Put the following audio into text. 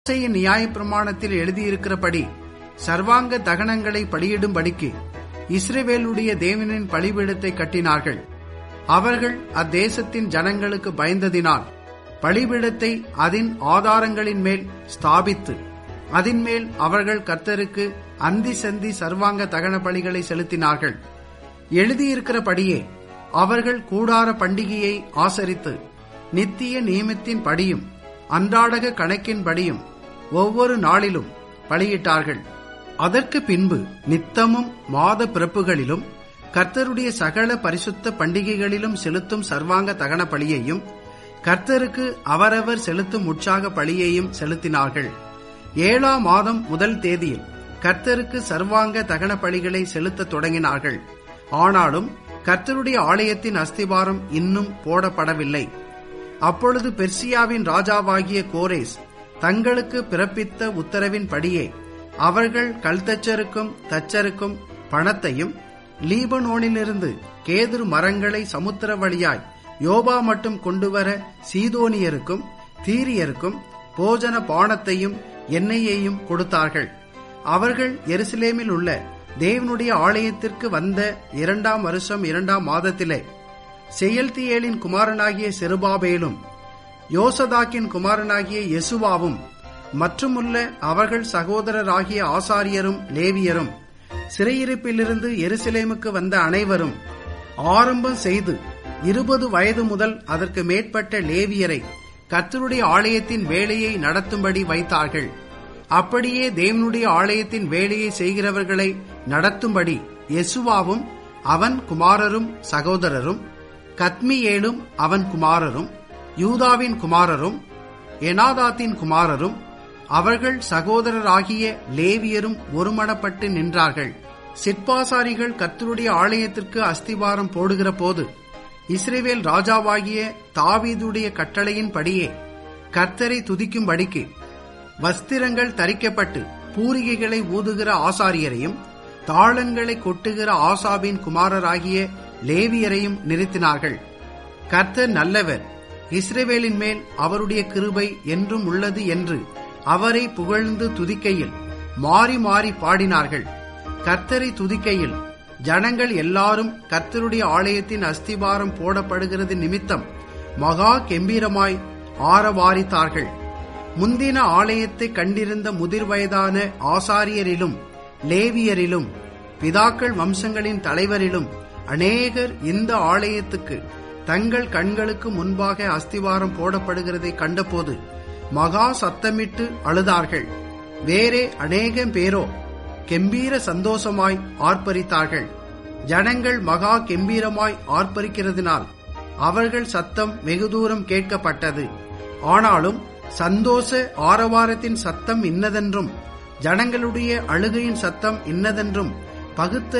மோசையின் நியாயப்பிரமாணத்தில் எழுதியிருக்கிறபடி சர்வாங்க தகனங்களை பலியிடும்படிக்கு இஸ்ரவேலுடைய தேவனின் பலிபீடத்தை கட்டினார்கள் அவர்கள் அத்தேசத்தின் ஜனங்களுக்கு பயந்ததினால் பலிபீடத்தை அதன் ஆதாரங்களின் மேல் ஸ்தாபித்து அதன் மேல் அவர்கள் கர்த்தருக்கு அந்தி சந்தி சர்வாங்க தகன பலிகளை செலுத்தினார்கள் எழுதியிருக்கிறபடியே அவர்கள் கூடார பண்டிகையை ஆசரித்து நித்திய நியமத்தின் படியும் அன்றாடக கணக்கின் படியும் ஒவ்வொரு நாளிலும் பலியிட்டார்கள் அதற்கு பின்பு நித்தமும் மாத பிறப்புகளிலும் கர்த்தருடைய சகல பரிசுத்த பண்டிகைகளிலும் செலுத்தும் சர்வாங்க தகன பலியையும் கர்த்தருக்கு அவரவர் செலுத்தும் உற்சாக பலியையும் செலுத்தினார்கள் ஏழாம் மாதம் முதல் தேதியில் கர்த்தருக்கு சர்வாங்க தகன பலிகளை செலுத்த தொடங்கினார்கள் ஆனாலும் கர்த்தருடைய ஆலயத்தின் அஸ்திபாரம் இன்னும் போடப்படவில்லை அப்பொழுது பெர்சியாவின் ராஜாவாகிய கோரேஸ் தங்களுக்கு பிறப்பித்த உத்தரவின் படியே அவர்கள் கல்தச்சருக்கும் தச்சருக்கும் பணத்தையும் லீபனோனிலிருந்து கேதுரு மரங்களை சமுத்திர வழியாய் யோபா மட்டும் கொண்டுவர சீதோனியருக்கும் தீரியருக்கும் போஜன பானத்தையும் எண்ணெயையும் கொடுத்தார்கள் அவர்கள் எருசலேமில் உள்ள தேவனுடைய ஆலயத்திற்கு வந்த இரண்டாம் வருஷம் இரண்டாம் மாதத்திலே செயல்தியேலின் குமாரனாகிய செருபாபேலும் யோசதாக்கின் குமாரனாகிய யெசுவாவும் மற்றுமுள்ள அவர்கள் சகோதரராகிய ஆசாரியரும் லேவியரும் சிறையிருப்பிலிருந்து எருசலேமுக்கு வந்த அனைவரும் ஆரம்பம் செய்து இருபது வயது முதல் அதற்கு மேற்பட்ட லேவியரை கர்த்தருடைய ஆலயத்தின் வேலையை நடத்தும்படி வைத்தார்கள் அப்படியே தேவனுடைய ஆலயத்தின் வேலையை செய்கிறவர்களை நடத்தும்படி யெசுவாவும் அவன் குமாரரும் சகோதரரும் கத்மியேலும் அவன் குமாரரும் யூதாவின் குமாரரும் எனாதாத்தின் குமாரரும் அவர்கள் சகோதரராகிய லேவியரும் ஒருமனப்பட்டு நின்றார்கள் சிற்பாசாரிகள் கர்த்தருடைய ஆலயத்திற்கு அஸ்திவாரம் போடுகிற போது இஸ்ரேவேல் ராஜாவாகிய தாவீதுடைய கட்டளையின் படியே கர்த்தரை துதிக்கும்படிக்கு வஸ்திரங்கள் தரிக்கப்பட்டு பூரிகைகளை ஊதுகிற ஆசாரியரையும் தாளங்களை கொட்டுகிற ஆசாபின் குமாரராகிய லேவியரையும் நிறுத்தினார்கள் கர்த்தர் நல்லவர் இஸ்ரேவேலின் மேல் அவருடைய கிருபை என்றும் உள்ளது என்று அவரை புகழ்ந்து துதிக்கையில் மாறி மாறி பாடினார்கள் கர்த்தரை துதிக்கையில் ஜனங்கள் எல்லாரும் கர்த்தருடைய ஆலயத்தின் அஸ்திபாரம் போடப்படுகிறது நிமித்தம் மகா கெம்பீரமாய் ஆரவாரித்தார்கள் முந்தின ஆலயத்தை கண்டிருந்த முதிர் வயதான ஆசாரியரிலும் லேவியரிலும் பிதாக்கள் வம்சங்களின் தலைவரிலும் அநேகர் இந்த ஆலயத்துக்கு தங்கள் கண்களுக்கு முன்பாக அஸ்திவாரம் போடப்படுகிறதை கண்டபோது மகா சத்தமிட்டு அழுதார்கள் வேறே அநேகம் பேரோ கெம்பீர சந்தோஷமாய் ஆர்ப்பரித்தார்கள் ஜனங்கள் மகா கெம்பீரமாய் ஆர்ப்பரிக்கிறதுனால் அவர்கள் சத்தம் வெகு தூரம் கேட்கப்பட்டது ஆனாலும் சந்தோஷ ஆரவாரத்தின் சத்தம் இன்னதென்றும் ஜனங்களுடைய அழுகையின் சத்தம் இன்னதென்றும் பகுத்த